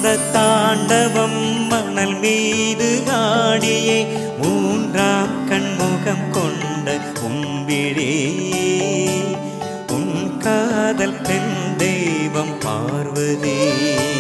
ஆனந்த தாண்டவம் மணல் மீது ஆடியே மூன்றாம் கண்முகம் கொண்ட உம்பிழே உன் காதல் பெண் தெய்வம் பார்வதி